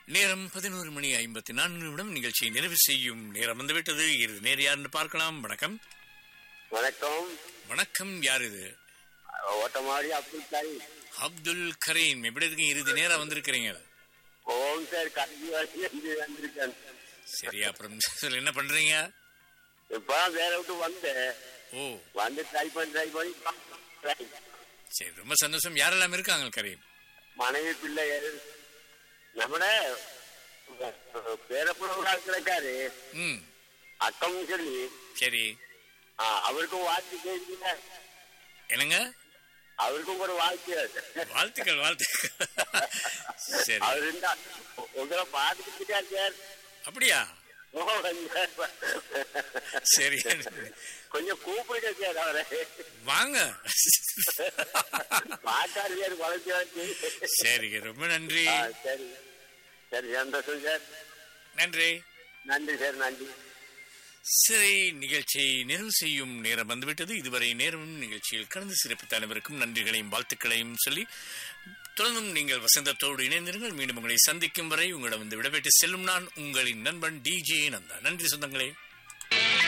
நேரம் பதினோரு மணி ஐம்பத்தி நான்கு நிமிடம் நிகழ்ச்சியை நிறைவு செய்யும் நேரம் வந்துவிட்டது இறுதி நேர் யாருன்னு பார்க்கலாம் வணக்கம் வணக்கம் வணக்கம் யார் இது ஓட்டமாடி அப்துல் காரி அப்துல் கரீம் எப்படி இருக்கீங்க இறுதி நேரம் வந்திருக்கிறீங்க ஓம் சார் கல்வி வரைக்கும் வந்திருக்கேன் சரி அப்புறம் சொல்லு, என்ன பண்றீங்க இப்ப வேற விட்டு வந்தேன் ஓ வந்து ட்ரை பண்ணி ட்ரை பண்ணி try. சரி ரொம்ப சந்தோஷம் யாரெல்லாம் இருக்காங்க கரீம் மனைவி பிள்ளை நம்மட பேரப்புறவராக கிடைக்காரு ம் அக்கம் சொல்லி சரி ஆ, அவருக்கும் வாழ்த்து கேட்குங்க என்னங்க அவருக்கும் ஒரு வாழ்த்து வாழ்த்துக்கள் வாழ்த்துக்கள் சரி அவர் இருந்தா உ- உங்களை பார்த்துக்கிட்டா சார் அப்படியா ஓ, சரி கொஞ்சம் கூப்பிடுங்க சார் அவரை வாங்க பார்த்தாரு சார் வளர்ச்சி வளர்ச்சி சரிங்க ரொம்ப நன்றி ஆ, சரி சரி சந்தோஷம் சார் நன்றி நன்றி சார் நன்றி சரி நிகழ்ச்சியை நிறைவு செய்யும் நேரம் வந்துவிட்டது இதுவரை நேரம் நிகழ்ச்சியில் கலந்து சிறப்பித்த அனைவருக்கும் நன்றிகளையும் வாழ்த்துக்களையும் சொல்லி தொடர்ந்தும் நீங்கள் வசந்தத்தோடு இணைந்திருங்கள் மீண்டும் உங்களை சந்திக்கும் வரை உங்களிடம் வந்து விடைபெற்று செல்லும் நான் உங்களின் நண்பன் டிஜே நந்தா நன்றி சொந்தங்களே